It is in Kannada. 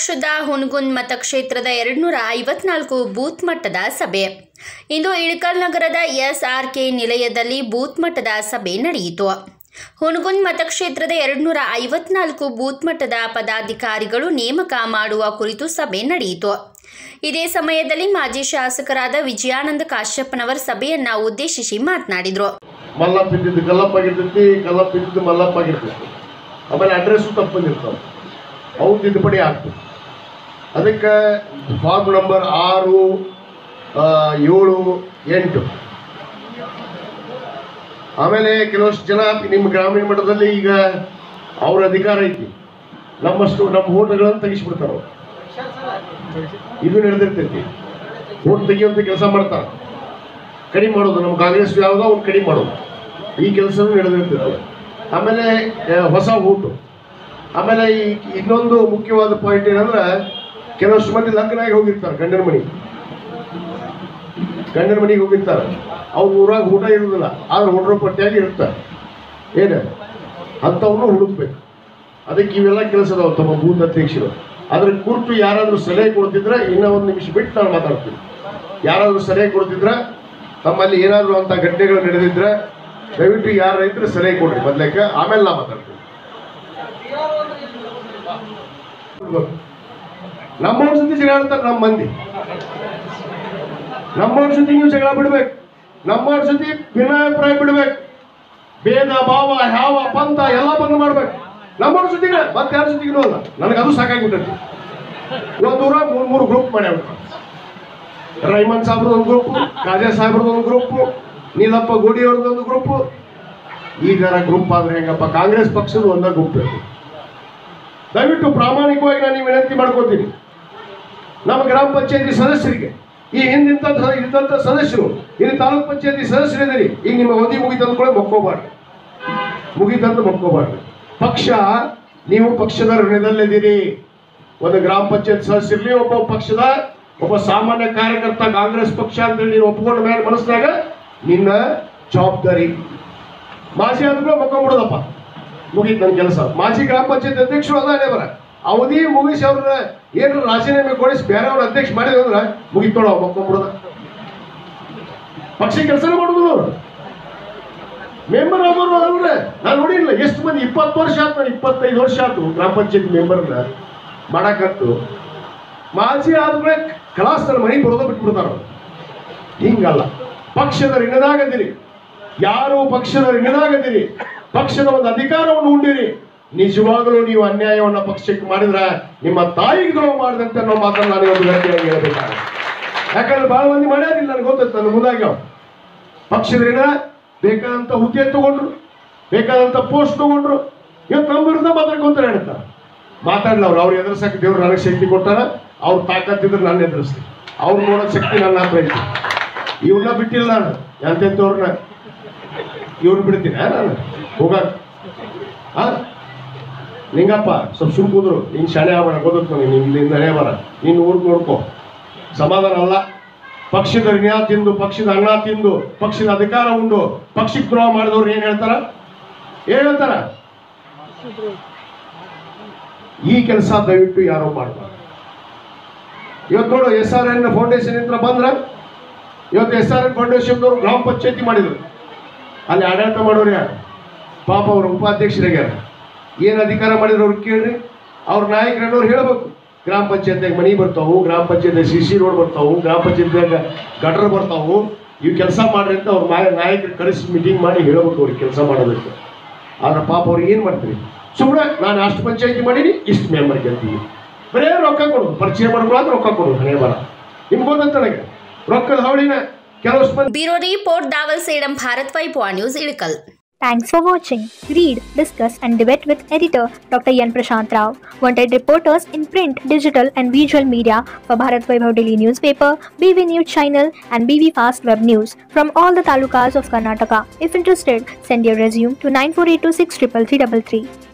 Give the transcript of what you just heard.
ಪಕ್ಷದ ಹುನಗುನ್ ಮತಕ್ಷೇತ್ರದ ಎರಡುನೂರ ಐವತ್ನಾಲ್ಕು ಬೂತ್ ಮಟ್ಟದ ಸಭೆ ಇಂದು ಇಳಕಲ್ ನಗರದ ಎಸ್ಆರ್ಕೆ ನಿಲಯದಲ್ಲಿ ಬೂತ್ ಮಟ್ಟದ ಸಭೆ ನಡೆಯಿತು ಹುನಗುನ್ ಮತಕ್ಷೇತ್ರದ ಎರಡುನೂರ ಐವತ್ನಾಲ್ಕು ಬೂತ್ ಮಟ್ಟದ ಪದಾಧಿಕಾರಿಗಳು ನೇಮಕ ಮಾಡುವ ಕುರಿತು ಸಭೆ ನಡೆಯಿತು ಇದೇ ಸಮಯದಲ್ಲಿ ಮಾಜಿ ಶಾಸಕರಾದ ವಿಜಯಾನಂದ ಕಾಶ್ಯಪ್ಪನವರ್ ಸಭೆಯನ್ನ ಉದ್ದೇಶಿಸಿ ಮಾತನಾಡಿದರು ಮಲ್ಲಪ್ಪ ಇದ್ದಿದ್ದು ಕಲ್ಲಪ್ಪ ಆಗಿರ್ತೈತಿ ಕಲ್ಲಪ್ಪ ಇದ್ದಿದ್ದು ಮಲ್ಲಪ್ಪ ಆಗಿರ್ತೈತಿ ಆಮೇಲೆ ಅಡ್ರೆಸ್ಸು ತಪ್ಪು ಬಂದಿರ್ತಾವೆ ಅವು ತಿದ್ದುಪಡಿ ಆಗ್ತದೆ ಅದಕ್ಕೆ ಫಾರ್ಮ್ ನಂಬರ್ ಆರು ಆ, ಏಳು ಎಂಟು ಆಮೇಲೆ ಕೆಲವಷ್ಟು ಜನ ನಿಮ್ಮ ಗ್ರಾಮೀಣ ಮಟ್ಟದಲ್ಲಿ ಈಗ ಅವ್ರ ಅಧಿಕಾರ ಐತಿ ನಮ್ಮಷ್ಟು ನಮ್ಮ ಓಟ್ಗಳನ್ನು ತೆಗಿಸ್ಬಿಡ್ತಾರ ಅವ್ರು. ಇದು ನಡೆದಿರ್ತೈತಿ ಓಟ್ ತೆಗಿಯುವಂಥ ಕೆಲಸ ಮಾಡ್ತಾರೆ ಕಡಿಮೆ ಮಾಡೋದು ನಮ್ಮ ಕಾಂಗ್ರೆಸ್ ಯಾವುದೋ ಅವ್ನು ಕಡಿಮೆ ಮಾಡೋದು ಈ ಕೆಲಸನೂ ನಡೆದಿರ್ತೈತೆ ಆಮೇಲೆ ಆ, ಹೊಸ ಊಟು ಆಮೇಲೆ ಈ ಇನ್ನೊಂದು ಮುಖ್ಯವಾದ ಪಾಯಿಂಟ್ ಏನಂದ್ರೆ ಕೆಲವಷ್ಟು ಮಂದಿ ಲಗ್ನ ಆಗಿ ಹೋಗಿರ್ತಾರೆ ಗಂಡನ ಮನೆ ಗಂಡನ ಮನೆಗೆ ಹೋಗಿರ್ತಾರೆ ಅವ್ರ ಊರಾಗ ಊಟ ಇರುವುದಿಲ್ಲ ಆದ್ರೆ ಹುಡುಗರ ಪಟ್ಟಿಯಾಗಿ ಇರ್ತಾರೆ ಏನು ಅಂಥವನು ಹುಡುಕ್ಬೇಕು ಅದಕ್ಕೆ ಇವೆಲ್ಲ ಕೆಲಸ ಅದಾವ ತಮ್ಮ ಬೂತ್ ಅಧ್ಯಕ್ಷರು ಅದ್ರ ಕುರಿತು ಯಾರಾದರೂ ಸಲಹೆ ಕೊಡ್ತಿದ್ರೆ ಇನ್ನೂ ಒಂದು ನಿಮಿಷ ಬಿಟ್ಟು ನಾನು ಮಾತಾಡ್ತೀನಿ ಯಾರಾದರೂ ಸಲಹೆ ಕೊಡ್ತಿದ್ರೆ ತಮ್ಮಲ್ಲಿ ಏನಾದರೂ ಅಂತ ಘಟನೆಗಳು ನಡೆದಿದ್ರೆ ದಯವಿಟ್ಟು ಯಾರು ರೈತರು ಸಲಹೆ ಕೊಡ್ರಿ ಬದ್ಲಕ್ಕೆ ಆಮೇಲೆ ನಾ ಮಾತಾಡ್ತೀನಿ ನಮ್ಮವ್ರ ಜೊತೆ ಜಗಳ ಆಡ್ತಾರೆ ನಮ್ಮ ಮಂದಿ ನಮ್ಮವ್ರ ಜೊತೆ ನೀವು ಜಗಳ ಬಿಡ್ಬೇಕು ನಮ್ಮವ್ರ ಜೊತೆ ಭಿನ್ನಾಭಿಪ್ರಾಯ ಬಿಡ್ಬೇಕು ಭೇದ ಭಾವ ಯಾವ ಪಂಥ ಎಲ್ಲ ಬಂದ್ ಮಾಡ್ಬೇಕು ನಮ್ಮವ್ರ ಜೊತೆಗೆ ಮತ್ತೆ ಯಾರ ಜೊತೆಗೂ ಅಲ್ಲ ನನಗೆ ಅದು ಸಾಕಾಗ್ಬಿಟ್ಟೈತಿ ಒಂದು ಊರ ಮೂರ್ ಮೂರು ಗ್ರೂಪ್ ಮಾಡ್ಯಾವ ರೈಮನ್ ಸಾಹೇಬ್ರದ್ದು ಒಂದು ಗ್ರೂಪ್ ಕಾಜಾ ಸಾಹೇಬ್ರದ್ದು ಒಂದು ಗ್ರೂಪ್ ನೀಲಪ್ಪ ಗೋಡಿ ಅವ್ರದ್ದು ಒಂದು ಗ್ರೂಪ್ ಈ ಥರ ಗ್ರೂಪ್ ಆದ್ರೆ ಹೆಂಗಪ್ಪ ಕಾಂಗ್ರೆಸ್ ಪಕ್ಷದ ಒಂದೇ ಗ್ರೂಪ್ ಬೇಕು ದಯವಿಟ್ಟು ಪ್ರಾಮಾಣಿಕವಾಗಿ ನಾನು ನೀವು ವಿನಂತಿ ಮಾಡ್ಕೊತೀನಿ ನಮ್ಮ ಗ್ರಾಮ ಪಂಚಾಯತಿ ಸದಸ್ಯರಿಗೆ ಈ ಹಿಂದಿಂತ ಇದ್ದಂಥ ಸದಸ್ಯರು ಇಲ್ಲಿ ತಾಲೂಕ್ ಪಂಚಾಯತಿ ಸದಸ್ಯರಿದ್ದೀರಿ ಈಗ ನಿಮ್ಮ ಅವಧಿ ಮುಗಿತಂದ ಕೂಡ ಮಕ್ಕೋಬಾರ್ದು ಮುಗಿತಂದು ಮಕ್ಕೋಬಾರ್ದು ಪಕ್ಷ ನೀವು ಪಕ್ಷದ ಋಣದಲ್ಲಿದ್ದೀರಿ ಒಂದು ಗ್ರಾಮ ಪಂಚಾಯತ್ ಸದಸ್ಯರಲ್ಲಿ ಒಬ್ಬ ಪಕ್ಷದ ಒಬ್ಬ ಸಾಮಾನ್ಯ ಕಾರ್ಯಕರ್ತ ಕಾಂಗ್ರೆಸ್ ಪಕ್ಷ ಅಂತೇಳಿ ನೀನು ಒಪ್ಕೊಂಡ ಮೇಲೆ ಮನಸ್ಸಿನಾಗ ನಿನ್ನ ಜವಾಬ್ದಾರಿ ಮಾಜಿ ಆದ್ಮೇಲೆ ಮಕ್ಕೊಂಬಿಡೋದಪ್ಪ ಮುಗೀತು ನನ್ನ ಕೆಲಸ ಮಾಜಿ ಗ್ರಾಮ ಪಂಚಾಯತ್ ಅಧ್ಯಕ್ಷರು ಅದಾನೆ ಬರ ಅವಧಿ ಮುಗಿಸಿ ಅವ್ರನ್ನ ಏನು ರಾಜೀನಾಮೆ ಕೊಡಿಸಿ ಬೇರೆ ಅವ್ರ ಅಧ್ಯಕ್ಷ ಮಾಡಿದ್ರು ಅಂದ್ರೆ ಮುಗಿತು ನೋಡ ಮಕ್ಕೊಂಬಿಡೋದ ಪಕ್ಷ ಕೆಲಸನೇ ಮಾಡುದಿಲ್ಲ ಅವರು ಮೆಂಬರ್ ಅವರು ಅವ್ರೆ ನಾನು ನೋಡಿಲ್ಲ ಎಷ್ಟು ಮಂದಿ ಇಪ್ಪತ್ತು ವರ್ಷ ಆಯ್ತು ನಾನು ಇಪ್ಪತ್ತೈದು ವರ್ಷ ಆಯ್ತು ಗ್ರಾಮ ಪಂಚಾಯತ್ ಮೆಂಬರ್ನ ಮಾಡಕತ್ತು ಮಾಜಿ ಆದ್ಮೇಲೆ ಕಲಾಸ್ ನನ್ನ ಮನೆಗೆ ಬರೋದ ಬಿಟ್ಬಿಡ್ತಾರ ಅವ್ರು. ಹಿಂಗಲ್ಲ ಪಕ್ಷದ ಋಣದಾಗದಿರಿ ಯಾರು ಪಕ್ಷದ ಋಣದಾಗದಿರಿ ಪಕ್ಷದ ಒಂದು ಅಧಿಕಾರವನ್ನು ಉಂಡಿರಿ ನಿಜವಾಗಲೂ ನೀವು ಅನ್ಯಾಯವನ್ನ ಪಕ್ಷಕ್ಕೆ ಮಾಡಿದ್ರೆ ನಿಮ್ಮ ತಾಯಿಗೆ ದ್ರೋಹ ಮಾಡಿದಂತೆ ಅನ್ನೋ ಮಾತನ್ನು ನಾನು ಒಂದು ಗಟ್ಟಿಯಾಗಿ ಹೇಳ್ಬೇಕಾಗುತ್ತೆ ಯಾಕಂದ್ರೆ ಬಹಳ ಮಂದಿ ಮಾಡ್ಯಾರಿಲ್ಲ ನನಗೆ ಗೊತ್ತೈತೆ ನನ್ನ ಮುಂದಾಗ್ಯಾವ ಪಕ್ಷದ ಋಣ ಬೇಕಾದಂತ ಹುದ್ದೆ ತಗೊಂಡ್ರು ಬೇಕಾದಂತ ಪೋಸ್ಟ್ ತಗೊಂಡ್ರು ಇವತ್ತು ನಮ್ಮ ವಿರುದ್ಧ ಮಾತಾಡ್ಕೊಂತಾರೆ ಹೇಳ್ತಾರೆ ಮಾತಾಡಲ್ಲ ಅವ್ರು ಅವ್ರು ಎದುರಿಸಕ್ಕೆ ದೇವ್ರು ನನಗೆ ಶಕ್ತಿ ಕೊಟ್ಟಾರ ಅವ್ರು ತಾಕತ್ತಿದ್ರೆ ನಾನು ಎದುರಿಸ್ತೀನಿ ಅವ್ರು ನೋಡೋ ಶಕ್ತಿ ನನ್ನ ಹತ್ರ ಐತಿ ಇವ್ರನ್ನ ಬಿಟ್ಟಿಲ್ಲ ನಾನು ಎಂತೆಂಥವ್ರನ್ನ ಇವ್ರು ಬಿಡ್ತೀನಿ ನಾನು ಹೋಗಾಕ ಹಾ ನಿಂಗಪ್ಪ ಸ್ವಲ್ಪ ಸುಮ್ ಕೂದ್ರು ನೀನ್ ಶಾಣೆ ಆಗೋಣ ಗೊತ್ತು ನನಗೆ ನಿಮ್ದಿಂದ ಹಣೆ ಬರ ನೀನು ಊರ್ಗ್ ನೋಡ್ಕೋ ಸಮಾಧಾನ ಅಲ್ಲ ಪಕ್ಷದ ಋಣ ತಿಂದು ಪಕ್ಷದ ಅನ್ನ ತಿಂದು ಪಕ್ಷದ ಅಧಿಕಾರ ಉಂಡು ಪಕ್ಷಕ್ಕೆ ದ್ರೋಹ ಮಾಡಿದವ್ರು ಏನ್ ಹೇಳ್ತಾರ ಏನ್ ಹೇಳ್ತಾರ ಈ ಕೆಲಸ ದಯವಿಟ್ಟು ಯಾರು ಮಾಡಬಾರ್ದು ಇವತ್ತು ನೋಡು ಎಸ್ ಆರ್ ಎನ್ ಫೌಂಡೇಶನ್ ಹತ್ರ ಬಂದ್ರ ಇವತ್ತು ಎಸ್ ಆರ್ ಎನ್ ಫೌಂಡೇಶನ್ದವ್ರು ಗ್ರಾಮ ಪಂಚಾಯತಿ ಮಾಡಿದ್ರು ಅಲ್ಲಿ ಆಡಳಿತ ಮಾಡೋರು ಯಾರು ಪಾಪ ಅವ್ರ ಉಪಾಧ್ಯಕ್ಷರಾಗ್ಯಾರ ಏನು ಅಧಿಕಾರ ಮಾಡಿದ್ರು ಅವ್ರು ಕೇಳ್ರಿ ಅವ್ರ ನಾಯಕರನ್ನವ್ರು ಹೇಳ್ಬೇಕು ಗ್ರಾಮ ಪಂಚಾಯತ್ಯಾಗ ಮನಿ ಬರ್ತಾವು ಗ್ರಾಮ ಪಂಚಾಯತ್ ಸಿ ಸಿ ರೋಡ್ ಬರ್ತಾವು ಗ್ರಾಮ ಪಂಚಾಯತ್ಯಾಗ ಗಟರ್ ಬರ್ತಾವು ಇವು ಕೆಲಸ ಮಾಡ್ರಿ ಅಂತ ಅವ್ರ ನಾಯ ನಾಯಕರು ಕರೆಸಿ ಮೀಟಿಂಗ್ ಮಾಡಿ ಹೇಳ್ಬೇಕು ಅವ್ರಿಗೆ ಕೆಲಸ ಮಾಡೋದಕ್ಕೆ ಆದ್ರೆ ಪಾಪ ಅವ್ರಿಗೆ ಏನು ಮಾಡ್ತೀರಿ ಸುಮ್ಮನೆ ನಾನು ಅಷ್ಟು ಪಂಚಾಯತಿ ಮಾಡೀನಿ ಇಷ್ಟು ಮೆಂಬರ್ ಗೆಲ್ತೀನಿ ಬರೇ ರೊಕ್ಕ ಕೊಡೋದು ಪರಿಚಯ ಮಾಡ್ಕೊಳ್ಳೋದು ರೊಕ್ಕ ಕೊಡೋದು ಹಣೆ ಬರ ನಿಮ್ಗೆ ಗೊತ್ತಂತ ನನಗೆ ರೊಕ್ಕದ ಹಾವಳಿನ ಕೆಲವಷ್ಟು ಮಂದಿ bureau report Dawal Sedam Bharat Vaibhava news Ilkal Thanks for watching. Read, discuss, and debate with editor Dr. Yan Prashant Rao. Wanted reporters in print, digital, and visual media for Bharat Vaibhav Daily Newspaper, BV News Channel, and BV Fast Web News from all the talukas of Karnataka. If interested, send your resume to 9482633333.